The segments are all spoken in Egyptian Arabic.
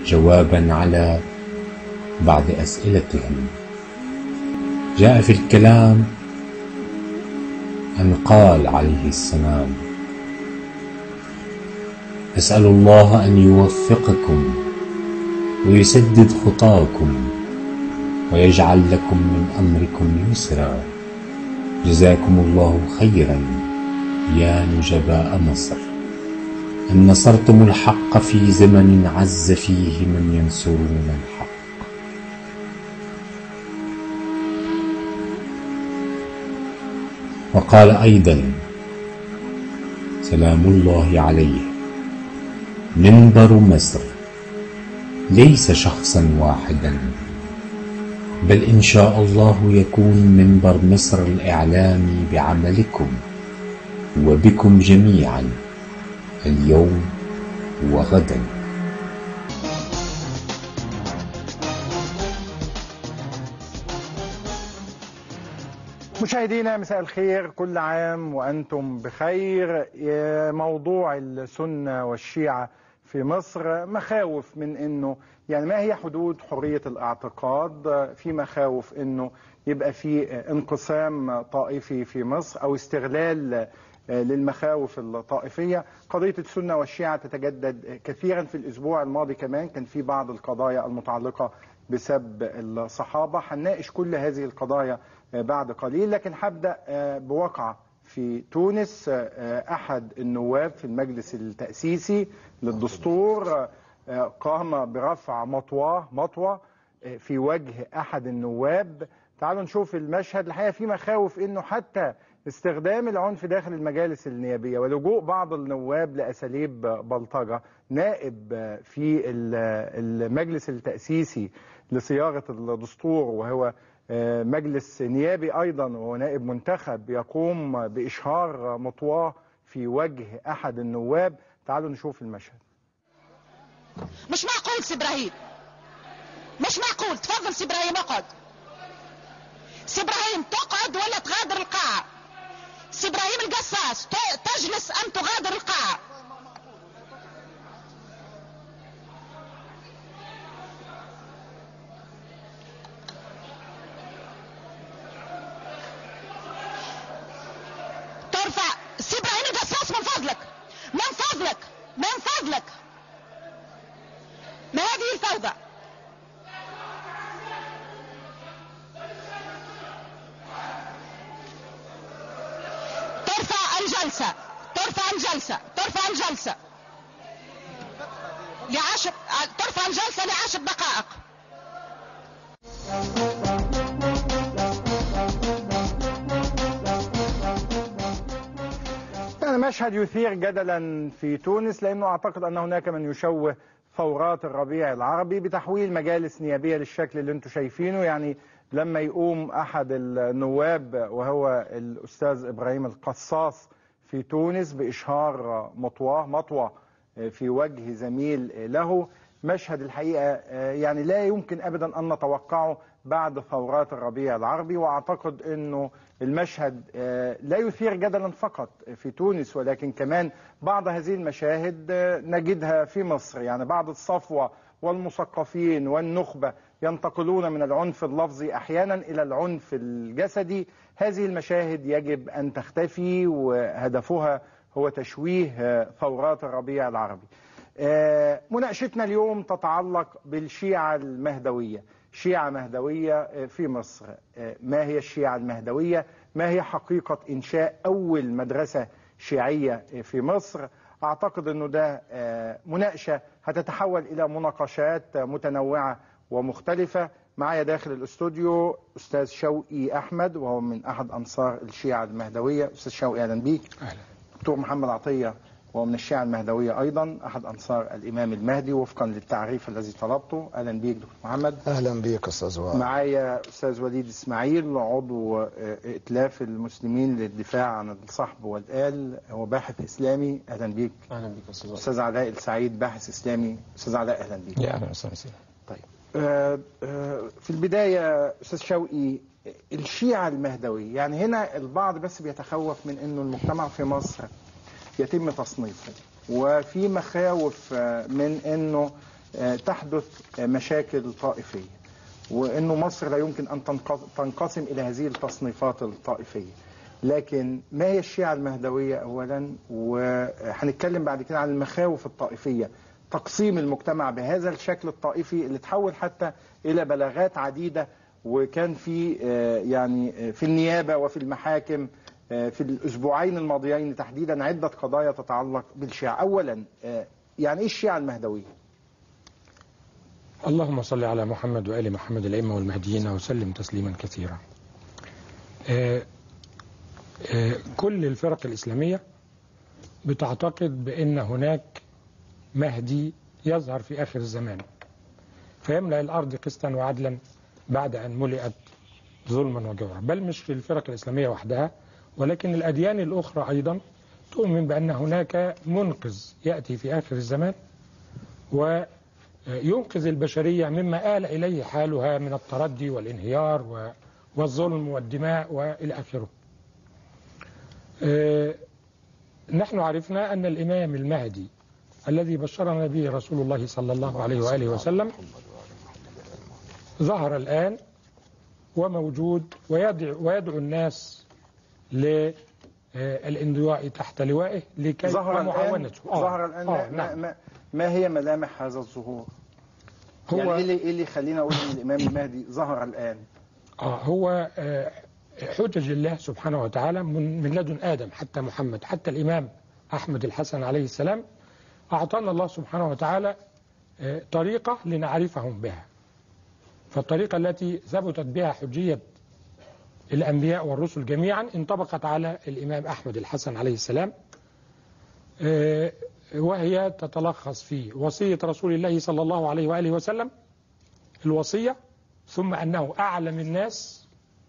جوابا على بعض أسئلتهم جاء في الكلام أن قال عليه السلام أسأل الله أن يوفقكم ويسدد خطاكم ويجعل لكم من أمركم يسرا جزاكم الله خيرا يا نجباء مصر أن نصرتم الحق في زمن عز فيه من ينصرون الحق وقال أيضا سلام الله عليه منبر مصر ليس شخصا واحدا بل إن شاء الله يكون منبر مصر الإعلامي بعملكم وبكم جميعا اليوم وغدا مشاهدينا مساء الخير كل عام وأنتم بخير موضوع السنة والشيعة في مصر مخاوف من أنه يعني ما هي حدود حرية الاعتقاد في مخاوف أنه يبقى في انقسام طائفي في مصر أو استغلال للمخاوف الطائفية قضية السنة والشيعة تتجدد كثيرا في الأسبوع الماضي كمان كان في بعض القضايا المتعلقة بسب الصحابة هنناقش كل هذه القضايا بعد قليل لكن هبدأ بواقعة في تونس أحد النواب في المجلس التأسيسي للدستور قام برفع مطواه مطوة في وجه أحد النواب تعالوا نشوف المشهد الحقيقة في مخاوف أنه حتى استخدام العنف داخل المجالس النيابية ولجوء بعض النواب لأساليب بلطجة نائب في المجلس التأسيسي لصياغة الدستور وهو مجلس نيابي أيضا وهو نائب منتخب يقوم بإشهار مطواه في وجه أحد النواب تعالوا نشوف المشهد مش معقول سي ابراهيم مش معقول تفضل سي ابراهيم اقعد سي ابراهيم تقعد ولا تغادر القاعة سي ابراهيم القصاص تجلس ام تغادر القاعة ترفع سي ابراهيم القصاص من فضلك من فضلك من فضلك ما هذه الفوضى ترفع الجلسة ترفع الجلسة ترفع الجلسة لعشر ترفع الجلسة لعشر دقائق يعني مشهد يثير جدلا في تونس لأنه أعتقد أن هناك من يشوه ثورات الربيع العربي بتحويل مجالس نيابية للشكل اللي انتم شايفينه يعني لما يقوم أحد النواب وهو الأستاذ إبراهيم القصاص في تونس بإشهار مطواه مطوى في وجه زميل له مشهد الحقيقة يعني لا يمكن أبدا أن نتوقعه بعد ثورات الربيع العربي وأعتقد أنه المشهد لا يثير جدلا فقط في تونس ولكن كمان بعض هذه المشاهد نجدها في مصر يعني بعض الصفوة والمثقفين والنخبة ينتقلون من العنف اللفظي أحيانا إلى العنف الجسدي هذه المشاهد يجب أن تختفي وهدفها هو تشويه ثورات الربيع العربي مناقشتنا اليوم تتعلق بالشيعة المهدوية شيعة مهدوية في مصر ما هي الشيعة المهدوية ما هي حقيقة إنشاء أول مدرسة شيعية في مصر أعتقد أنه ده مناقشة هتتحول إلى مناقشات متنوعة ومختلفة معايا داخل الاستوديو أستاذ شوقي أحمد وهو من أحد أنصار الشيعة المهدوية أستاذ شوقي أهلا بيك أهلا دكتور محمد عطية وهو من الشيعة المهدوية أيضا أحد أنصار الإمام المهدي وفقا للتعريف الذي طلبته أهلا بيك دكتور محمد اهلا بك استاذ وائل معايا أستاذ وليد إسماعيل عضو ائتلاف المسلمين للدفاع عن الصحب والآل هو باحث إسلامي أهلا بيك اهلا بك استاذ وائل. أستاذ علاء السعيد باحث إسلامي أستاذ علاء أهلا بيك يا اهلا وسهلا وسهلا. طيب آه، آه، في البداية أستاذ شوقي الشيعة المهدوية يعني هنا البعض بس بيتخوف من أنه المجتمع في مصر يتم تصنيفه وفي مخاوف آه، من أنه آه، تحدث آه، مشاكل طائفية وأنه مصر لا يمكن أن تنقص- تنقسم إلى هذه التصنيفات الطائفية لكن ما هي الشيعة المهدوية أولا وهنتكلم بعد كده عن المخاوف الطائفية تقسيم المجتمع بهذا الشكل الطائفي اللي تحول حتى إلى بلاغات عديدة وكان في آه، يعني آه، في النيابة وفي المحاكم آه، في الأسبوعين الماضيين تحديدا عدة قضايا تتعلق بالشيعة أولا آه، يعني إيه الشيعة المهدوية؟ اللهم صل على محمد وآل محمد الأئمة والمهديين وسلم تسليما كثيرا آه، آه، كل الفرق الإسلامية بتعتقد بأن هناك مهدي يظهر في آخر الزمان فيملأ الأرض قسطا وعدلا بعد أن ملئت ظلما وجورا بل مش في الفرق الإسلامية وحدها ولكن الأديان الأخرى أيضا تؤمن بأن هناك منقذ يأتي في آخر الزمان وينقذ البشرية مما آل إليه حالها من التردي والانهيار و- والظلم والدماء وإلى آخره آه، نحن عرفنا أن الإمام المهدي الذي بشرنا به رسول الله صلى الله عليه وآله وسلم ظهر الآن وموجود ويدعو, ويدعو الناس للانضواء تحت لوائه لكي ظهر الآن ومعاونته آه، ظهر الآن آه ما, نعم. ما, ما هي ملامح هذا الظهور؟ هو يعني إيه اللي, إيه اللي يخلينا أقول إن الإمام المهدي ظهر الآن؟ آه هو آه، حجج الله سبحانه وتعالى من, من لدن آدم حتى محمد حتى الإمام أحمد الحسن عليه السلام أعطانا الله سبحانه وتعالى آه، طريقة لنعرفهم بها فالطريقة التي ثبتت بها حجية الأنبياء والرسل جميعا انطبقت على الإمام أحمد الحسن عليه السلام آه، وهي تتلخص في وصية رسول الله صلى الله عليه وآله وسلم الوصية ثم أنه أعلم الناس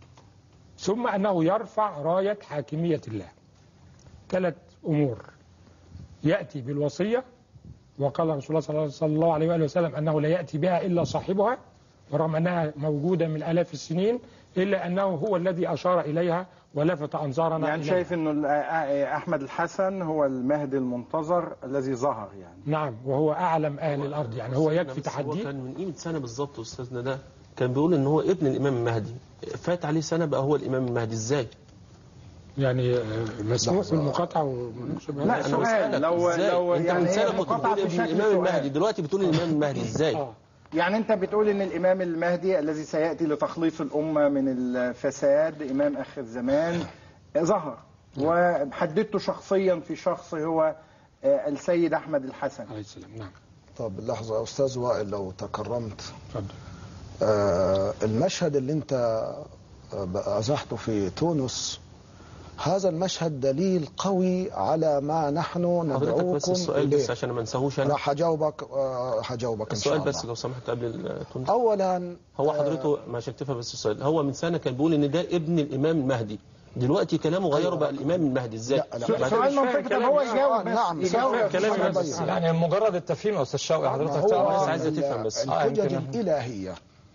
ثم أنه يرفع راية حاكمية الله ثلاث أمور يأتي بالوصية وقال رسول الله صلى الله عليه وآله وسلم أنه لا يأتي بها إلا صاحبها ورغم أنها موجودة من آلاف السنين إلا أنه هو الذي أشار إليها ولفت أنظارنا يعني إليها. شايف إنه ال- آه، أحمد الحسن هو المهدي المنتظر الذي ظهر يعني نعم وهو أعلم أهل الأرض يعني هو يكفي بس هو تحديه كان من قيمة سنة بالظبط أستاذنا ده كان بيقول إن هو ابن الإمام المهدي فات عليه سنة بقى هو الإمام المهدي إزاي؟ يعني آه، مسموح بالمقاطعة وشبه لا، أنا سؤال، بسألك لو- إزاي؟ لو أنت يعني من هي سنة كنت مقاطعة بتقول في ابن شكل الإمام سؤال. المهدي دلوقتي بتقول الإمام المهدي إزاي؟ آه. يعني أنت بتقول إن الإمام المهدي الذي سيأتي لتخليص الأمة من الفساد إمام آخر الزمان ظهر وحددته شخصيا في شخص هو آه، السيد أحمد الحسن عليه السلام نعم طب لحظة يا أستاذ وائل لو تكرمت اتفضل آه المشهد اللي أنت آه، أزحته في تونس هذا المشهد دليل قوي على ما نحن حضرتك بس ندعوكم السؤال إليه بس عشان ما انساهوش لا أنا هجاوبك آه، هجاوبك إن شاء السؤال الله بس لو سمحت قبل التونس أولا هو آه، حضرته مش هتفهم بس السؤال هو من سنة كان بيقول إن ده ابن الإمام المهدي دلوقتي كلامه غيره بقى الإمام المهدي إزاي؟ لا، لا، سؤال لا. سؤال منطقي طب هو يجاوب بس نعم، يجاوب سؤال- بس. كلامي سؤال بس. بيان. يعني مجرد التفهيم يا استاذ شوقي حضرتك هو تعرف بس عايز تفهم بس. آه، الحجج يمكن- الإلهية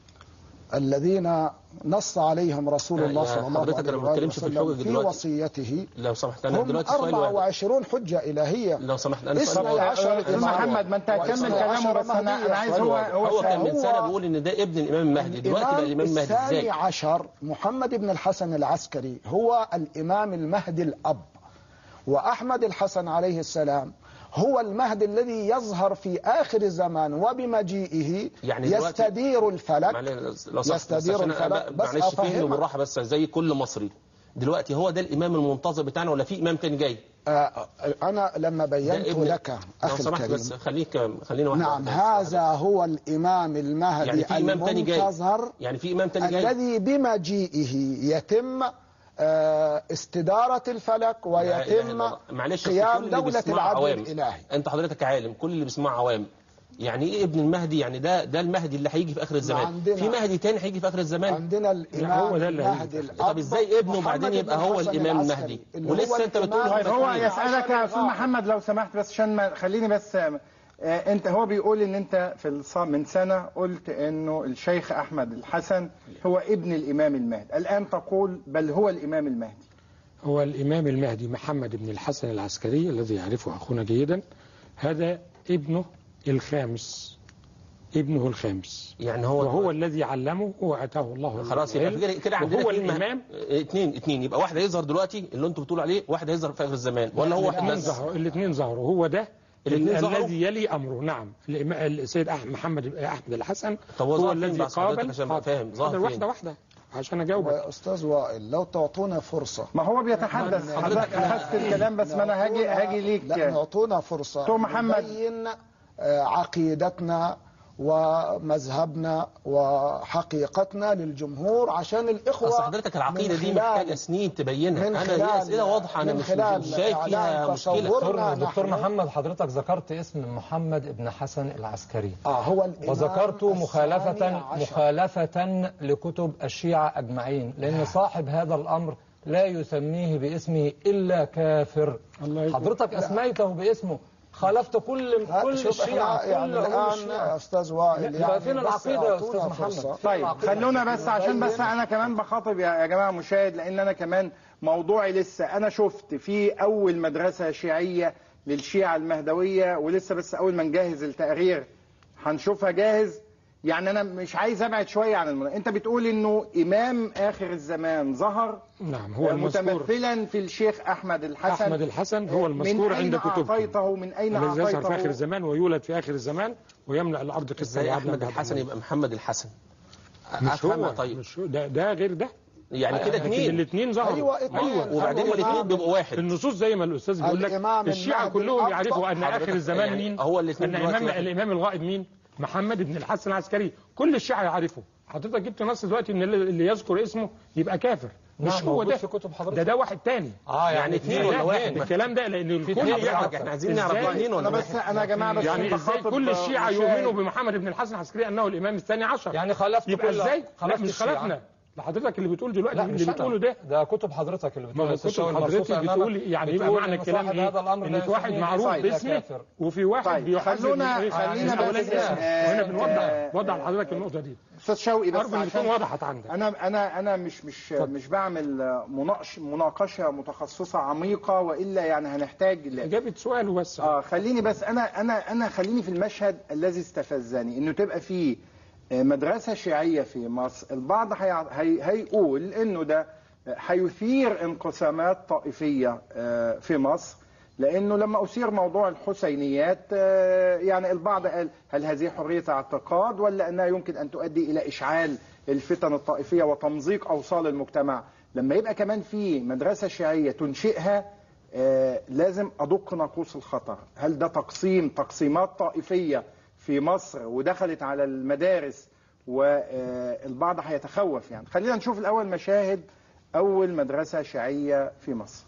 الذين نص عليهم رسول الله يا صلى الله حضرتك أنا عليه ما بتكلمش في وسلم الحجج في دلوقتي. وصيته لو سمحت أنا هم دلوقتي سؤال واحد 24 حجة إلهية لو سمحت أنا سؤال اثني واحد. عشر أستاذ إمام محمد ما أنت هتكمل واثني كلامه عشر بس أنا أنا مهدية. عايز سؤال هو واحد. هو هو كان من هو- سنة بيقول إن ده ابن الإمام المهدي دلوقتي بقى الإمام المهدي الثاني إزاي؟ عشر محمد بن الحسن العسكري هو الإمام المهدي الأب وأحمد الحسن عليه السلام هو المهدي الذي يظهر في آخر الزمان وبمجيئه يعني دلوقتي- يستدير الفلك معلش لو سمحت بس يستدير عشان أنا الفلك بس معلش فهمني أفهمك. بالراحة بس زي كل مصري دلوقتي هو ده الإمام المنتظر بتاعنا ولا في إمام تاني جاي؟ آه، أنا لما ده بينت ابن- لك لو أخي سمحت الكريم بس خليك خلينا واحد نعم واحد. هذا هو الإمام المهدي يعني في إمام تاني جاي المنتظر يعني في إمام تاني جاي الذي بمجيئه يتم آه، استدارة الفلك لا إله إلا ويتم الله. معلش أصل قيام كل اللي دولة بيسمعه العدل عوام. الإلهي انت حضرتك عالم كل اللي بيسمعه عوام يعني ايه ابن المهدي يعني ده ده المهدي اللي هيجي في اخر الزمان عندنا- في مهدي تاني هيجي في اخر الزمان عندنا الإمام هو ده اللي هيجي. المهدي الأب طب ازاي ابنه محمد وبعدين بن يبقى هو الحسن الامام العسكري، المهدي اللي ولسه هو انت بتقول الإمام طيب هو تكوين. يسألك يا أستاذ عشان محمد لو سمحت بس عشان ما خليني بس آه، أنت هو بيقول إن أنت في الص- من سنة قلت إنه الشيخ أحمد الحسن هو ابن الإمام المهدي الآن تقول بل هو الإمام المهدي هو الإمام المهدي محمد بن الحسن العسكري الذي يعرفه أخونا جيدا هذا ابنه الخامس ابنه الخامس يعني هو وهو الذي علمه واتاه الله خلاص يبقى العلم، كده كده عندنا وهو اتنين مه- الامام اه، اتنين اتنين يبقى واحد هيظهر دلوقتي اللي انتوا بتقولوا عليه واحد هيظهر في اخر الزمان ولا هو واحد الاثنين بس ظهروا الاثنين ظهروا هو ده الاتنين ال- ظهروا؟ الذي يلي امره نعم الإمام- السيد أح- محمد احمد الحسن طب هو هو ظهر فين الذي بس حضرتك قابل عشان أبقى فاهم؟ ظهر حاضر، فين؟ واحده واحده عشان اجاوبك يا استاذ وائل لو تعطونا فرصه ما هو بيتحدث حضرتك اخذت الكلام بس ما انا هاجي هاجي ليك لا نعطونا فرصة دكتور محمد. نبين آه، عقيدتنا ومذهبنا وحقيقتنا للجمهور عشان الإخوة اصل حضرتك العقيده من دي خلال- محتاجه سنين تبينها من انا خلال دي اسئله واضحه انا من مش خلال مش شايف فيها إعلان مشكله تصور. دكتور, دكتور نحن- محمد حضرتك ذكرت اسم محمد بن حسن العسكري آه هو الإمام وذكرت الثاني مخالفة عشر. مخالفة لكتب الشيعة أجمعين لأن صاحب هذا الأمر لا يسميه باسمه إلا كافر الله يكون. حضرتك أسميته باسمه خالفت كل لا، كل شوف الشيعة احنا يعني كل علوم الآن الشيعة أستاذ وائل لا، يعني فين بس العقيدة يا أعطونا أستاذ محمد؟ فرصة. طيب خلونا بس عشان بس انا كمان بخاطب يا يا جماعه مشاهد لان انا كمان موضوعي لسه انا شفت في اول مدرسه شيعيه للشيعه المهدويه ولسه بس اول ما نجهز التقرير هنشوفها جاهز يعني انا مش عايز ابعد شويه عن المنى. انت بتقول انه امام اخر الزمان ظهر نعم هو المذكور متمثلا في الشيخ احمد الحسن احمد الحسن هو المذكور من عند أين كتبكم اعطيته من اين الذي يظهر في اخر اعطيته الزمان ويولد في اخر الزمان ويملا الارض قسطا ازاي وعدلا احمد بعد الحسن الموت. يبقى محمد الحسن مش افهمها هو طيب مش هو ده, ده غير ده يعني كده لكن اتنين الاثنين ظهروا أيوة، اتنين. وبعدين هو الاثنين الإمام بيبقوا واحد النصوص زي ما الاستاذ بيقول لك الإمام الشيعة المهدي كلهم الأكبر. يعرفوا ان اخر حضرتك الزمان يعني مين هو الاتنين ان دلوقتي الامام واحد. الامام الغائب مين محمد بن الحسن العسكري كل الشيعة يعرفوا حضرتك جبت نص دلوقتي ان اللي اللي يذكر اسمه يبقى كافر مش نعم، هو موجود ده في كتب حضرتك. ده ده واحد تاني آه يعني اتنين ولا ده- واحد؟ الكلام ده لان الكل اتنين يعرف حضرتك، احنا عايزين نعرف إزاي- اتنين ولا انا بس واحد انا يا جماعه بس يعني ازاي بخاطب كل الشيعة مشاهد. يؤمنوا بمحمد بن الحسن العسكري انه الامام الثاني عشر يعني خالفت يبقى كل ازاي لا خالفت مش الشيعة. خلفنا ده حضرتك اللي بتقول دلوقتي لا اللي مش بتقوله أنا. ده ده كتب حضرتك اللي ما بتقول هو كتب حضرتك بتقول يعني يبقى معنى الكلام صاحب ايه؟ هذا الأمر ان لا في واحد يسميه معروف إلا باسمه كافر. وفي واحد طيب، بيحاسب خلونا- إيه؟ خلينا اسمه بس- ولاد اسمه. آه، وهنا آه، بنوضح وضع لحضرتك النقطه دي استاذ شوقي بس ارجو ان تكون عشان وضحت عندك انا انا انا مش مش مش بعمل مناقش مناقشه متخصصه عميقه والا يعني هنحتاج ل... اجابه سؤاله بس اه خليني بس انا انا انا خليني في المشهد الذي استفزني انه تبقى فيه آه، مدرسه شيعيه في مصر البعض هي هي هيقول انه ده هيثير انقسامات طائفيه آه، في مصر لانه لما اثير موضوع الحسينيات آه، يعني البعض قال هل هذه حريه اعتقاد ولا انها يمكن ان تؤدي الى اشعال الفتن الطائفيه وتمزيق اوصال المجتمع لما يبقى كمان في مدرسه شيعيه تنشئها آه، لازم ادق ناقوس الخطر هل ده تقسيم تقسيمات طائفيه في مصر ودخلت على المدارس والبعض هيتخوف يعني خلينا نشوف الاول مشاهد اول مدرسه شيعيه في مصر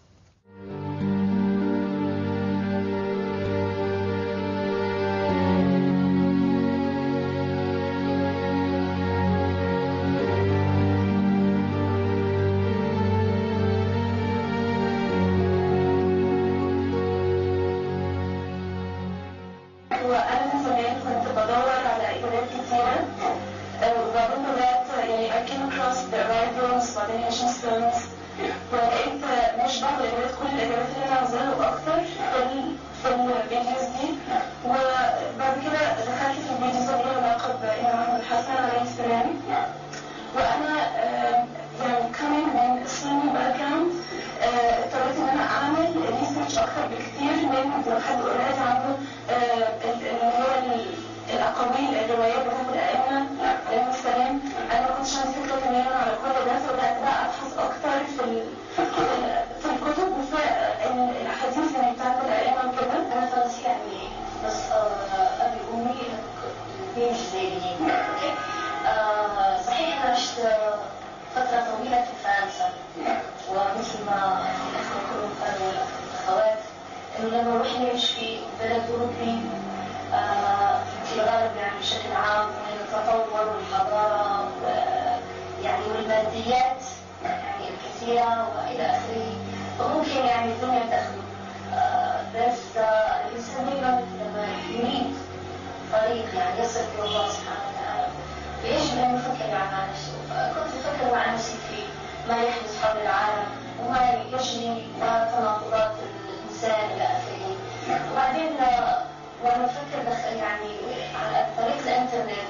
وأنا من زمان كنت بدور على إجابات كتيرة آه، وبعدين بدأت يعني I came across the arrivals بعدين Asian stones ولقيت آه، مش بعض الإجابات كل الإجابات اللي أنا عاوزاها وأكتر في ال- في الفيديوز دي وبعد كده دخلت في الفيديوز اللي لها علاقة بإمام أحمد الحسن عليه السلام وأنا آه، يعني coming من إسلامي باك جراوند اضطريت إن أنا أعمل ريسيرش أكتر بكتير من لو حد قرأت عنه آه، ال- اللي هو ال- الأقاويل الروايات بتاعت الأئمة عليهم السلام أنا ما كنتش عندي فكرة تماما على كل ده فبدأت بقى أبحث أكتر في ال- في الكتب وفي ال- الأحاديث اللي بتاعت الأئمة وكده أنا خلاص يعني بس آه، أبي وأمي مش زي دي أوكي آه، صحيح أنا عشت آه، فترة طويلة في فرنسا ومثل ما الأخوة كلهم قالوا الأخوات إنه لما نروح نعيش في بلد أوروبي آه، في الغالب يعني بشكل عام من التطور والحضارة و- يعني والماديات يعني الكثيرة وإلى آخره فممكن يعني الدنيا تخلو آه، بس آه، الإنسان دائما لما يريد طريق يعني يصل إلى الله سبحانه وتعالى يجب أن يفكر مع نفسه فكنت أفكر مع نفسي في ما يحدث حول العالم وما يجري وتناقضات الإنسان إلى آخره وبعدين آه، وأنا أفكر دخل يعني على طريق الإنترنت